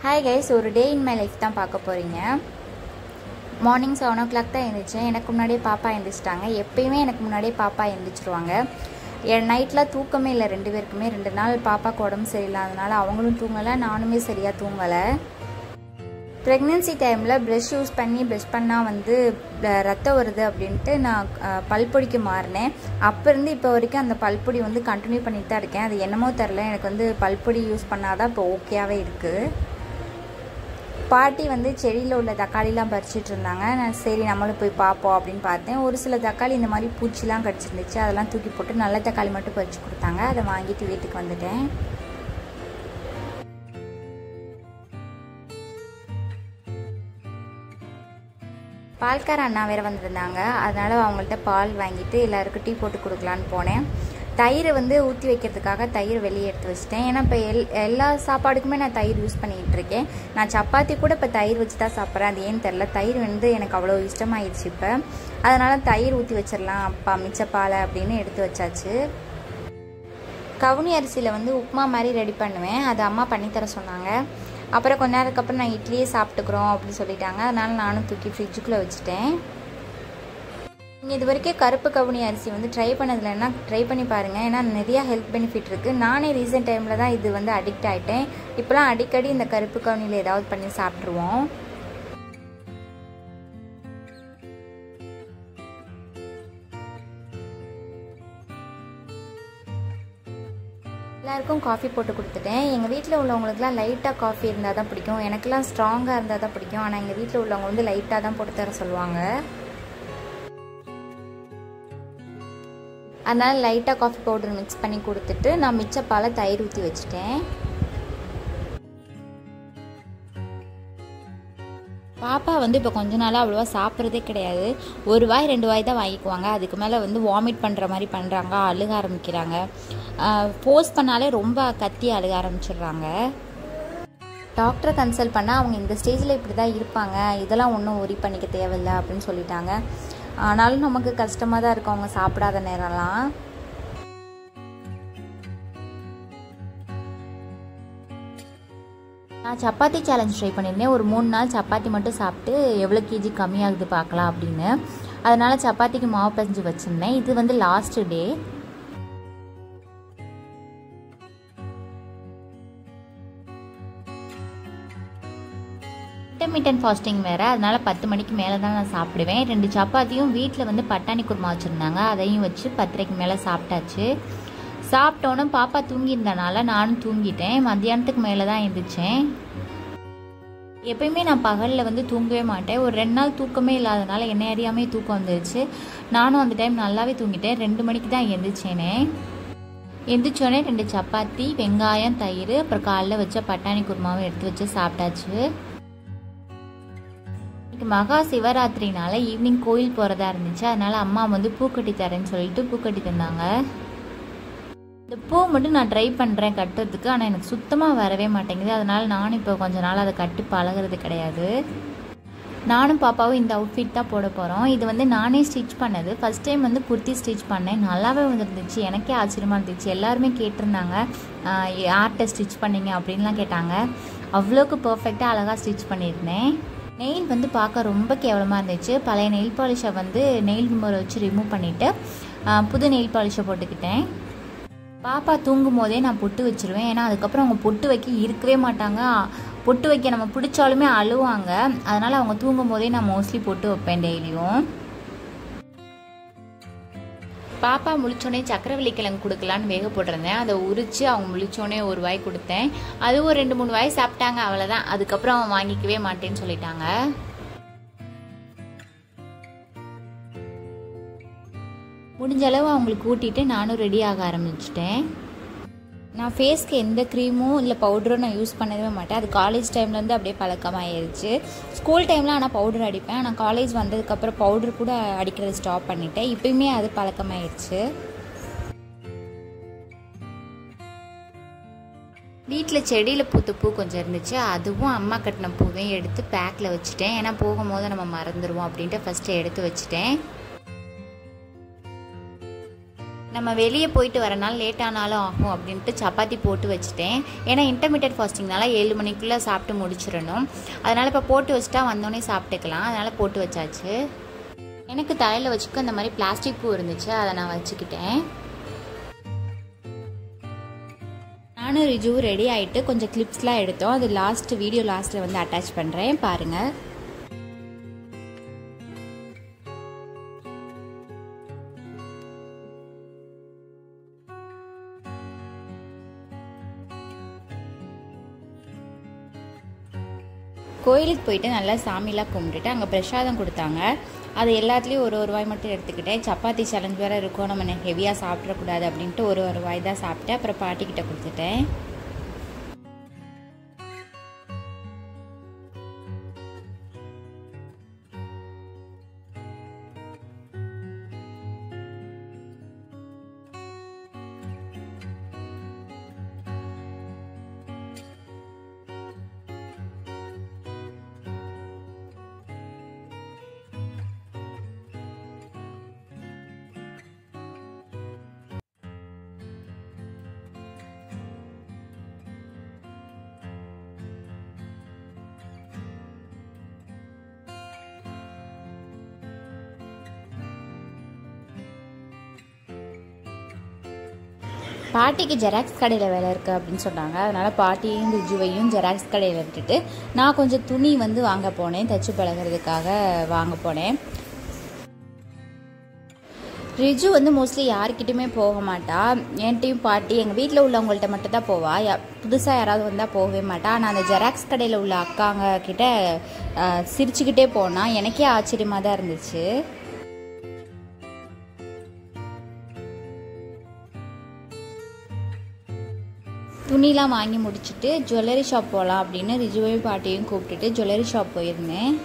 hi guys ஒரு டே in my life தான் பார்க்க போகிறீங்க மார்னிங் செவன் ஓ கிளாக் தான் எழுந்திரிச்சேன் எனக்கு முன்னாடியே பாப்பா எழுந்திரிச்சிட்டாங்க எப்பயுமே எனக்கு முன்னாடியே பாப்பா எழுந்திரிச்சிருவாங்க என் நைட்டில் தூக்கமே இல்லை ரெண்டு பேருக்குமே ரெண்டு நாள் பாப்பாக்கு உடம்பு சரியில்லாதனால அவங்களும் தூங்கலை நானுமே சரியாக தூங்கலை ப்ரெக்னென்சி டைமில் ப்ரெஷ் யூஸ் பண்ணி ப்ரெஷ் பண்ணால் வந்து ர- ரத்தம் வருது அப்படின்ட்டு நான் அஹ், பல்பொடிக்கு மாறினேன் அப்போ இருந்து இப்போ வரைக்கும் அந்த பல்பொடி வந்து கண்டினியூ பண்ணிட்டு தான் இருக்கேன் அது என்னமோ தெரில எனக்கு வந்து பல்பொடி யூஸ் பண்ணாதான் இப்போ ஓகேயாகவே இருக்குது பாட்டி வந்து செடியில் உள்ள தக்காளிலாம் பறிச்சிட்டு இருந்தாங்க நான் சரி நம்மளும் போய் பார்ப்போம் அப்படின்னு பார்த்தேன் ஒரு சில தக்காளி இந்த மாதிரி பூச்சிலாம் கடிச்சிருந்துச்சு அதெல்லாம் தூக்கி போட்டு நல்ல தக்காளி மட்டும் பறித்து கொடுத்தாங்க அதை வாங்கிட்டு வீட்டுக்கு வந்துட்டேன் பால்கார அண்ணா வேறு வந்திருந்தாங்க அதனால் அவங்கள்ட்ட பால் வாங்கிட்டு எல்லாருக்கும் டீ போட்டு கொடுக்கலான்னு போனேன் தயிர் வந்து ஊற்றி வைக்கிறதுக்காக தயிர் வெளியே எடுத்து வச்சிட்டேன் ஏன்னா இப்போ எல் எல்லா சாப்பாடுக்குமே நான் தயிர் யூஸ் பண்ணிகிட்டு இருக்கேன் நான் சப்பாத்தி கூட இப்போ தயிர் வச்சு தான் சாப்பிட்றேன் அது ஏன்னு தெரில தயிர் வந்து எனக்கு அவ்வளோ இஷ்டமாயிடுச்சு இப்போ அதனால் தயிர் ஊற்றி வச்சிடலாம் அப்பா மிச்ச பாலை அப்படின்னு எடுத்து வச்சாச்சு கவுனி அரிசியில் வந்து உப்புமா மாதிரி ரெடி பண்ணுவேன் அது அம்மா பண்ணித்தர சொன்னாங்க அப்புறம் கொஞ்ச நேரத்துக்கு அப்புறம் நான் இட்லியே சாப்பிட்டுக்கிறோம் அப்படின்னு சொல்லிட்டாங்க அதனால நானும் தூக்கி ஃப்ரிட்ஜுக்குள்ளே வச்சுட்டேன் நீங்கள் இது வரைக்கும் கருப்பு கவுனி அரிசி வந்து ட்ரை பண்ணதில்லைன்னா ட்ரை பண்ணி பாருங்கள் ஏன்னா நிறையா ஹெல்த் பெனிஃபிட் இருக்குது நானே ரீசெண்ட் டைமில் தான் இது வந்து அடிக்ட் ஆகிட்டேன் இப்போலாம் அடிக்கடி இந்த கருப்பு கவுனியில் ஏதாவது பண்ணி சாப்பிட்ருவோம் எல்லாருக்கும் காஃபி போட்டு கொடுத்துட்டேன் எங்கள் வீட்டில் உள்ளவங்களுக்குலாம் லைட்டாக காஃபி இருந்தால் தான் பிடிக்கும் எனக்கெல்லாம் ஸ்ட்ராங்காக இருந்தால் தான் பிடிக்கும் ஆனால் எங்கள் வீட்டில் உள்ளவங்க வந்து லைட்டாக தான் போட்டு தர சொல்லுவாங்க அதனால் லைட்டாக காஃபி பவுடர் மிக்ஸ் பண்ணி கொடுத்துட்டு நான் மிச்ச பாலை தயிர் ஊற்றி வச்சுட்டேன் பாப்பா வந்து இப்போ கொஞ்ச நாளாக அவ்வளோவா சாப்பிட்றதே கிடையாது ஒரு வாய் ரெண்டு வாய் தான் வாங்கிக்குவாங்க அதுக்கு மேலே வந்து வாமிட் பண்ணுற மாதிரி பண்ணுறாங்க அழுக ஆரம்பிக்கிறாங்க போஸ்ட் பண்ணாலே ரொம்ப கத்தி அழுக ஆரம்பிச்சிடுறாங்க டாக்டரை கன்சல்ட் பண்ணால் அவங்க இந்த ஸ்டேஜில் இப்படி தான் இருப்பாங்க இதெல்லாம் ஒன்றும் ஒரி பண்ணிக்க தேவையில்லை அப்படின்னு சொல்லிட்டாங்க ஆனாலும் நமக்கு கஷ்டமாக தான் இருக்கும் அவங்க சாப்பிடாத நேரம்லாம் நான் சப்பாத்தி சேலஞ்ச் ட்ரை பண்ணியிருந்தேன் ஒரு மூணு நாள் சப்பாத்தி மட்டும் சாப்பிட்டு எவ்வளோ கேஜி கம்மியாகுது பார்க்கலாம் அப்படின்னு அதனால் சப்பாத்திக்கு மாவு பிசைஞ்சு வச்சுருந்தேன் இது வந்து லாஸ்ட் டே இன்டர்மீடியன் ஃபாஸ்டிங் வேறு அதனால் பத்து மணிக்கு மேலே தான் நான் சாப்பிடுவேன் ரெண்டு சப்பாத்தியும் வீட்டில் வந்து பட்டாணி குருமா வச்சுருந்தாங்க அதையும் வச்சு பத்தரைக்கு மேலே சாப்பிட்டாச்சு சாப்பிட்டோன்னே பாப்பா தூங்கியிருந்தனால நானும் தூங்கிட்டேன் மத்தியானத்துக்கு மேலே தான் எழுந்திரிச்சேன் எப்பயுமே நான் பகலில் வந்து தூங்கவே மாட்டேன் ஒரு ரெண்டு நாள் தூக்கமே இல்லாதனால என்ன அறியாமே தூக்கம் வந்துருச்சு நானும் அந்த டைம் நல்லாவே தூங்கிட்டேன் ரெண்டு மணிக்கு தான் எந்திரிச்சேனே எந்திரிச்சோடனே ரெண்டு சப்பாத்தி வெங்காயம் தயிர் அப்புறம் காலைல வச்ச பட்டாணி குருமாவும் எடுத்து வச்சு சாப்பிட்டாச்சு இன்னைக்கு மகா சிவராத்திரினால ஈவினிங் கோயில் போகிறதா இருந்துச்சு அதனால அம்மா வந்து பூக்கட்டி தரேன்னு சொல்லிட்டு பூக்கட்டி தந்தாங்க இந்த பூ மட்டும் நான் ட்ரை பண்ணுறேன் கட்டுறதுக்கு ஆனால் எனக்கு சுத்தமாக வரவே மாட்டேங்குது அதனால நானும் இப்போ கொஞ்ச நாள் அதை கட்டி பழகுறது கிடையாது நானும் பாப்பாவும் இந்த அவுட்ஃபிட் தான் போட போகிறோம் இது வந்து நானே ஸ்டிச் பண்ணது ஃபஸ்ட் டைம் வந்து குர்த்தி ஸ்டிச் பண்ணேன் நல்லாவே வந்துருந்துச்சு எனக்கே ஆச்சரியமாக இருந்துச்சு எல்லாருமே கேட்டிருந்தாங்க யார்கிட்ட ஸ்டிச் பண்ணீங்க அப்படின்லாம் கேட்டாங்க அவ்வளோக்கு பர்ஃபெக்டாக அழகாக ஸ்டிச் பண்ணியிருந்தேன் நெயில் வந்து பார்க்க ரொம்ப கேவலமாக இருந்துச்சு பழைய நெயில் பாலிஷை வந்து நெயில் ரிமூவர் வச்சு ரிமூவ் பண்ணிவிட்டு புது நெயில் பாலிஷை போட்டுக்கிட்டேன் பாப்பா தூங்கும் போதே நான் பொட்டு வச்சிருவேன் ஏன்னா அதுக்கப்புறம் அவங்க பொட்டு வைக்க இருக்கவே மாட்டாங்க பொட்டு வைக்க நம்ம பிடிச்சாலுமே அழுவாங்க அதனால் அவங்க தூங்கும் போதே நான் மோஸ்ட்லி பொட்டு வைப்பேன் டெய்லியும் பாப்பா முழிச்சோடனே சக்கரவள்ளி கிழங்கு கொடுக்கலான்னு வேக போட்டிருந்தேன் அதை உரித்து அவங்க முழிச்சோடனே ஒரு வாய் கொடுத்தேன் அதுவும் ரெண்டு மூணு வாய் சாப்பிட்டாங்க அவ்வளோதான் அதுக்கப்புறம் அவன் வாங்கிக்கவே மாட்டேன்னு சொல்லிட்டாங்க முடிஞ்ச அளவு அவங்களுக்கு ஊட்டிட்டு நானும் ரெடி ஆக ஆரம்பிச்சிட்டேன் நான் ஃபேஸ்க்கு எந்த க்ரீமும் இல்லை பவுடரும் நான் யூஸ் பண்ணவே மாட்டேன் அது காலேஜ் டைம்லேருந்து அப்படியே பழக்கமாயிருச்சு ஸ்கூல் டைமில் ஆனால் பவுடர் அடிப்பேன் ஆனால் காலேஜ் வந்ததுக்கப்புறம் பவுடர் கூட அடிக்கிறத ஸ்டாப் பண்ணிட்டேன் இப்பயுமே அது பழக்கமாயிருச்சு வீட்டில் செடியில் பூத்த பூ கொஞ்சம் இருந்துச்சு அதுவும் அம்மா கட்டின பூவையும் எடுத்து பேக்கில் வச்சுட்டேன் ஏன்னா போகும்போது நம்ம மறந்துடுவோம் அப்படின்ட்டு ஃபஸ்ட்டு எடுத்து வச்சுட்டேன் நம்ம வெளியே போயிட்டு வரனால லேட் ஆனாலும் ஆகும் அப்படின்ட்டு சப்பாத்தி போட்டு வச்சுட்டேன் ஏன்னா இன்டர்மீடியட் ஃபாஸ்டிங்னால ஏழு மணிக்குள்ளே சாப்பிட்டு முடிச்சிடணும் அதனால் இப்போ போட்டு வச்சுட்டா வந்தோடனே சாப்பிட்டுக்கலாம் அதனால் போட்டு வச்சாச்சு எனக்கு தலையில் வச்சுக்க அந்த மாதிரி பிளாஸ்டிக் பூ இருந்துச்சு அதை நான் வச்சுக்கிட்டேன் நானும் ரிஜுவும் ரெடி ஆகிட்டு கொஞ்சம் கிளிப்ஸ்லாம் எடுத்தோம் அது லாஸ்ட் வீடியோ லாஸ்ட்டில் வந்து அட்டாச் பண்ணுறேன் பாருங்கள் கோயிலுக்கு போயிட்டு நல்லா சாமிலாம் கும்பிட்டுட்டு அங்கே பிரசாதம் கொடுத்தாங்க அது எல்லாத்துலேயும் ஒரு ஒரு வாய் மட்டும் எடுத்துக்கிட்டேன் சப்பாத்தி சேலஞ்ச் வேறு இருக்கும் நம்ம ஹெவியாக சாப்பிடக்கூடாது அப்படின்ட்டு ஒரு ஒரு வாய் தான் சாப்பிட்டேன் அப்புறம் பாட்டிக்கிட்ட கொடுத்துட்டேன் பாட்டிக்கு ஜெராக்ஸ் கடையில் வேலை இருக்குது அப்படின்னு சொன்னாங்க அதனால் பாட்டியும் ரிஜுவையும் ஜெராக்ஸ் கடையில் விட்டுட்டு நான் கொஞ்சம் துணி வந்து வாங்க போனேன் தச்சு பழகிறதுக்காக வாங்க போனேன் ரிஜு வந்து மோஸ்ட்லி யாருக்கிட்டையுமே போக மாட்டா என்கிட்டையும் பாட்டி எங்கள் வீட்டில் உள்ளவங்கள்ட்ட மட்டும் தான் போவா புதுசாக யாராவது வந்தால் போகவே மாட்டா ஆனால் அந்த ஜெராக்ஸ் கடையில் உள்ள அக்காங்க கிட்ட சிரிச்சுக்கிட்டே போனால் எனக்கே ஆச்சரியமாக தான் இருந்துச்சு துணிலாம் வாங்கி முடிச்சுட்டு ஜுவல்லரி ஷாப் போகலாம் அப்படின்னு ரிஜுவையும் பாட்டியும் கூப்பிட்டுட்டு ஜுவல்லரி ஷாப் போயிருந்தேன்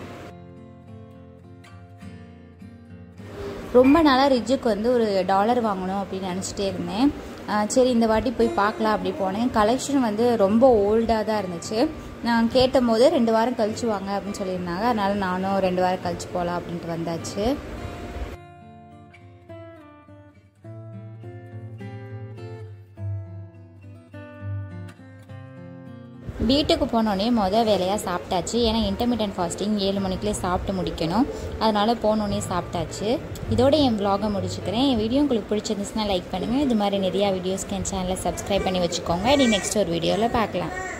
ரொம்ப நாளாக ரிஜுக்கு வந்து ஒரு டாலர் வாங்கணும் அப்படின்னு நினச்சிட்டே இருந்தேன் சரி இந்த வாட்டி போய் பார்க்கலாம் அப்படி போனேன் கலெக்ஷன் வந்து ரொம்ப ஓல்டாக தான் இருந்துச்சு நான் கேட்டபோது ரெண்டு வாரம் கழிச்சு வாங்க அப்படின்னு சொல்லியிருந்தாங்க அதனால் நானும் ரெண்டு வாரம் கழிச்சு போகலாம் அப்படின்ட்டு வந்தாச்சு வீட்டுக்கு போனோடனே மொதல் வேலையாக சாப்பிட்டாச்சு ஏன்னா இன்டர்மீடியன்ட் ஃபாஸ்டிங் ஏழு மணிக்குள்ளே சாப்பிட்டு முடிக்கணும் அதனால் போனோடனே சாப்பிட்டாச்சு இதோட என் வ்ளாகை முடிச்சுக்கிறேன் என் வீடியோ உங்களுக்கு பிடிச்சிருந்துச்சுன்னா லைக் பண்ணுங்கள் இது மாதிரி நிறையா வீடியோஸ்க்கு என் சேனலை சப்ஸ்கிரைப் பண்ணி வச்சுக்கோங்க நீ நெக்ஸ்ட் ஒரு வீடியோவில் பார்க்கலாம்